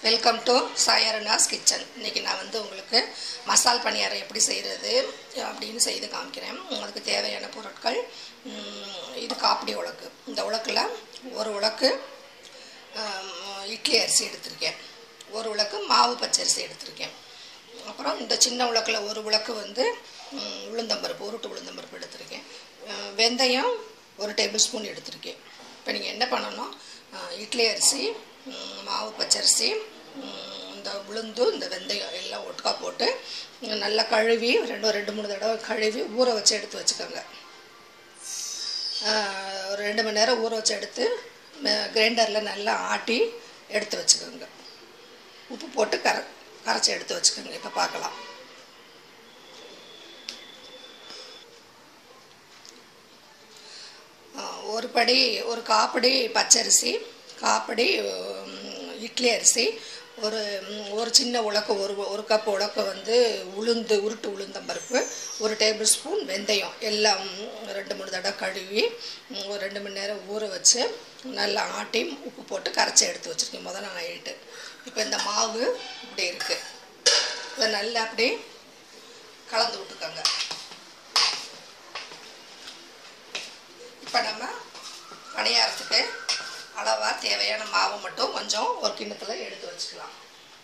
welcome to சாயரனாஸ் kitchen இன்றைக்கி நான் வந்து உங்களுக்கு மசால் பணியாரம் எப்படி செய்கிறது அப்படின்னு செய்து காமிக்கிறேன் அதுக்கு தேவையான பொருட்கள் ம், இது காப்பிடி உலக்கு இந்த உலக்கில் ஒரு உலக்கு ஆம், இட்லி அரிசி எடுத்திருக்கேன் ஒரு உலக்கு மாவு பச்சரிசி எடுத்திருக்கேன் அப்புறம் இந்த சின்ன உலக்கில் ஒரு உலக்கு வந்து ம், உளுந்தம்பருப்பு உருட்டு உளுந்தம்பருப்பு எடுத்திருக்கேன் அஹ், வெந்தயம் ஒரு டேபிள் ஸ்பூன் எடுத்திருக்கேன் இப்போ நீங்கள் என்ன பண்ணணும் அஹ், இட்லி அரிசி ம், மாவு பச்சரிசி ம், இந்த உளுந்து இந்த வெந்தயம் எல்லாம் ஒட்டுக்கா போட்டு ம், நல்லா கழுவி ரெண்டு ரெண்டு மூணு தடவை கழுவி ஊற வச்சு எடுத்து வச்சுக்கோங்க ஆஹ் ஒரு ரெண்டு மணி நேரம் ஊற வச்சு எடுத்து கிரைண்டரில் நல்லா ஆட்டி எடுத்து வச்சுக்கோங்க உப்பு போட்டு கர கரைச்சி எடுத்து வச்சுக்கோங்க இப்போ பார்க்கலாம் ஆஹ் ஒரு படி ஒரு காப்படி பச்சரிசி காப்படி உம், இட்லி அரிசி ஒரு உம், ஒரு சின்ன உலக்கு ஒரு ஒரு கப் உலக்க வந்து உளுந்து உருட்டு உளுந்தம்பருப்பு ஒரு டேபிள் ஸ்பூன் வெந்தயம் எல்லாம் உம், ரெண்டு மூணு தடவை கழுவி உம், ஒரு ரெண்டு மணி நேரம் ஊற வச்சு நல்லா ஆட்டி உப்பு போட்டு கரைச்சி எடுத்து வச்சுருக்கேன் முதல் நாள் நைட்டு இப்போ இந்த மாவு இப்படி இருக்குது இதை நல்லா அப்படி கலந்து விட்டுக்கோங்க இப்போ நம்ம பணியாரத்துக்கு அளவாக தேவையான மாவு மட்டும் கொஞ்சம் ஒரு கிண்ணத்தில் எடுத்து வச்சுக்கலாம்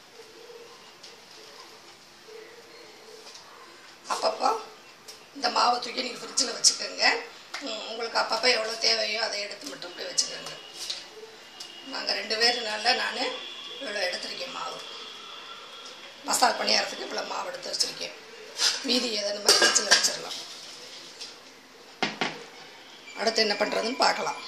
அப்பப்போ இந்த மாவை தூக்கி நீங்கள் ஃப்ரிட்ஜில் வச்சுக்கோங்க ம், உங்களுக்கு அப்பப்போ எவ்வளோ தேவையோ அதை எடுத்து மட்டும் இப்படி வச்சுக்கோங்க நாங்கள் ரெண்டு பேருனால நான் இவ்வளோ எடுத்திருக்கேன் மாவு மசால் பணியாரத்துக்கு இவ்வளோ மாவு எடுத்து வச்சுருக்கேன் மீதி எதை நம்ம ஃப்ரிட்ஜில் வச்சிடலாம் அடுத்து என்ன பண்ணுறதுன்னு பார்க்கலாம்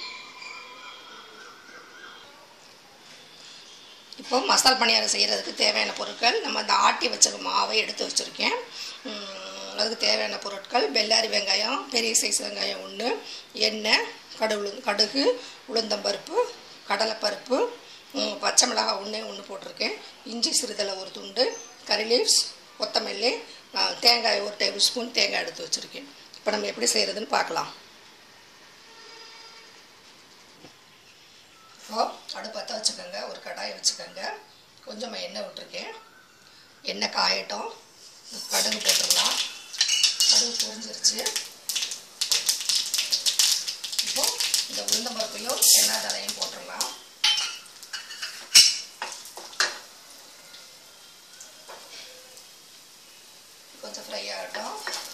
இப்போ மசால் பணியாரம் செய்கிறதுக்கு தேவையான பொருட்கள் நம்ம இந்த ஆட்டி வச்ச மாவை எடுத்து வச்சுருக்கேன் உம், அதுக்கு தேவையான பொருட்கள் பெல்லாரி வெங்காயம் பெரிய சைஸ் வெங்காயம் ஒன்று எண்ணெய் கடுகு கடுகு உளுந்தம்பருப்பு கடலைப்பருப்பு உம், பச்சை மிளகாய் ஒன்றே ஒன்று போட்டிருக்கேன் இஞ்சி சிறிதளவு ஒரு துண்டு கறி லீவ்ஸ் கொத்தமல்லி அஹ், தேங்காய் ஒரு டேபிள் ஸ்பூன் தேங்காய் எடுத்து வச்சுருக்கேன் இப்போ நம்ம எப்படி செய்கிறதுன்னு பார்க்கலாம் இப்போ அடுப்பத்தை வச்சுக்கோங்க ஒரு கடாயை வச்சுக்கோங்க கொஞ்சமாக எண்ணெய் விட்டுருக்கேன் எண்ணெய் காயட்டும் கடுகு போட்டுடலாம் கடுகு பொரிஞ்சிருச்சு இப்போ இந்த உளுந்த பருப்பையும் எண்ணெய் தலையும் போட்டுடலாம் கொஞ்சம் ஃப்ரை ஆகட்டும்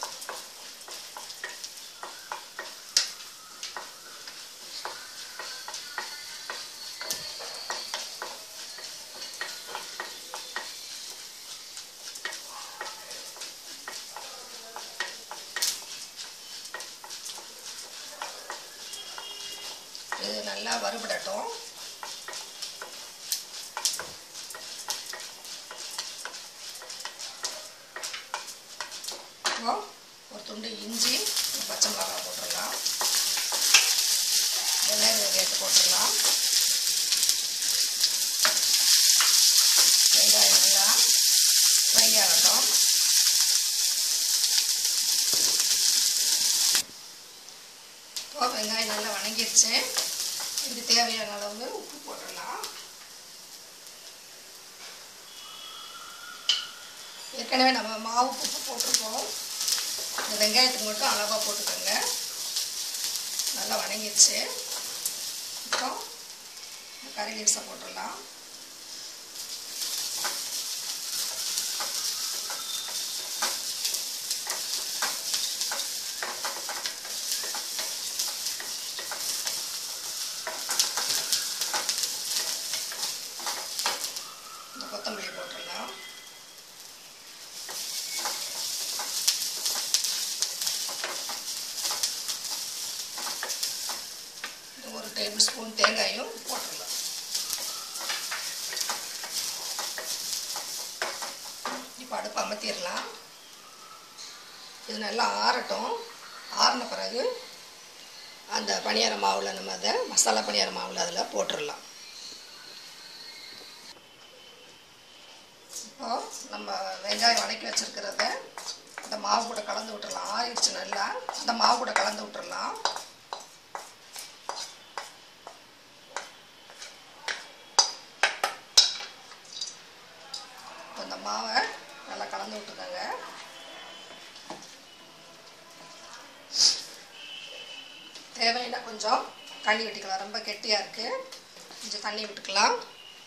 இது நல்லா வறுபடட்டும் இப்போ ஒரு துண்டு இஞ்சி ஒரு பச்சை மிளகாய் போட்டுடலாம் வெங்காயம் வெங்காயத்தை போட்டுடலாம் வெங்காயம் நல்லா ஃப்ரை ஆகட்டும் இப்போ வெங்காயம் நல்லா வணங்கிருச்சு இதுக்கு தேவையான அளவு உப்பு போட்டுடலாம் ஏற்கனவே நம்ம மாவு உப்பு போட்டிருக்கோம் இந்த வெங்காயத்துக்கு மட்டும் அளவாக போட்டுக்கோங்க நல்லா வணங்கிருச்சு இப்போ இந்த கறி லீவ்ஸை போட்டுடலாம் இந்த கொத்தமல்லி போட்டுடலாம் இந்த ஒரு டேபிள் ஸ்பூன் தேங்காயும் போட்டுடலாம் இப்போ அடுப்பு அமர்த்திடலாம் இது நல்லா ஆறட்டும் ஆறின பிறகு அந்த பணியார மாவில் நம்ம அதை மசாலா பணியார மாவில் அதில் போட்டுடலாம் இப்போ நம்ம வெங்காயம் வதக்கி வச்சுருக்கிறத அந்த மாவு கூட கலந்து விட்டுறலாம் ஆறிடுச்சு நல்லா அந்த மாவு கூட கலந்து விட்டுறலாம் அந்த மாவை நல்லா கலந்து விட்டுக்கோங்க தேவையான கொஞ்சம் தண்ணி விட்டுக்கலாம் ரொம்ப கெட்டியாக இருக்குது கொஞ்சம் தண்ணி விட்டுக்கலாம்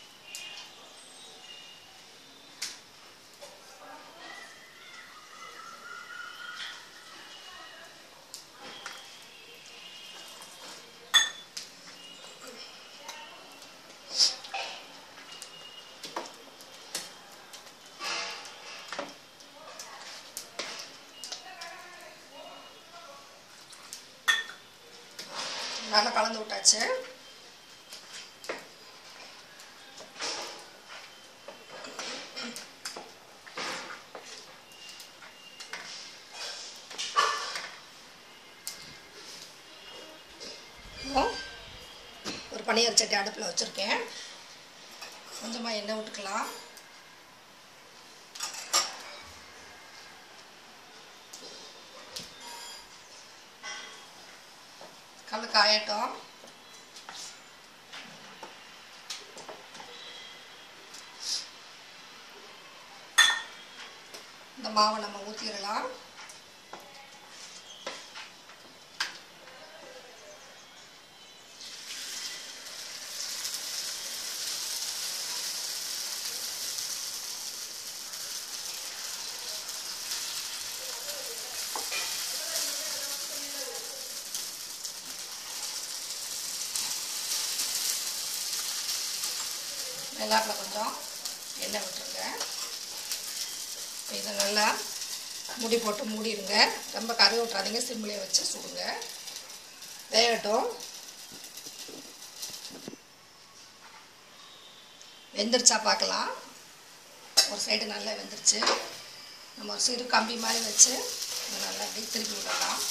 நல்லா கலந்து விட்டாச்சு இப்போ ஒரு பனியார் சட்டி அடுப்பில் வச்சுருக்கேன் கொஞ்சமாக எண்ணெய் விட்டுக்கலாம் கல் காயட்டும் இந்த மாவை நம்ம ஊற்றிடலாம் வெள்ளாட்டில் கொஞ்சம் எண்ணெய் விட்டுருங்க இதை நல்லா முடி போட்டு மூடிடுங்க ரொம்ப கறி விட்றாதீங்க சிம்லேயே வச்சு சுடுங்க வேகட்டும் வெந்துருச்சா பார்க்கலாம் ஒரு சைடு நல்லா வெந்துருச்சு நம்ம ஒரு சிறு கம்பி மாதிரி வச்சு இதை நல்லா அப்படியே திருப்பி விடலாம்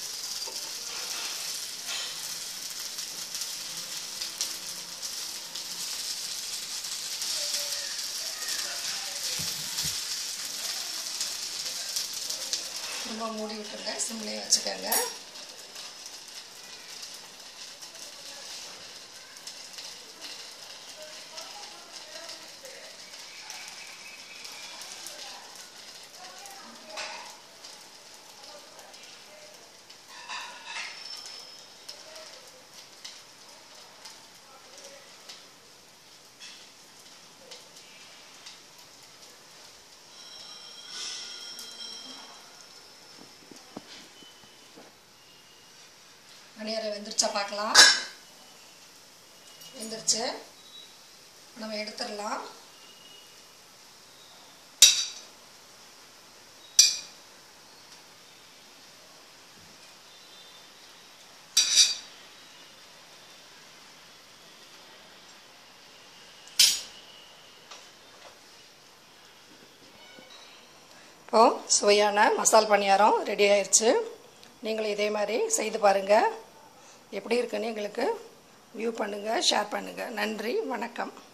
ரொம்ப மூடி விட்டுருங்க சிம்லேயே வச்சுக்கோங்க மணியரை வெந்துருச்சா பார்க்கலாம் வெந்துருச்சு நம்ம எடுத்துடலாம் இப்போ சுவையான மசால் பணியாரம் ரெடி ஆயிடுச்சு நீங்களும் இதே மாதிரி செய்து பாருங்கள் எப்படி இருக்குன்னு எங்களுக்கு வியூ பண்ணுங்கள் ஷேர் பண்ணுங்கள் நன்றி வணக்கம்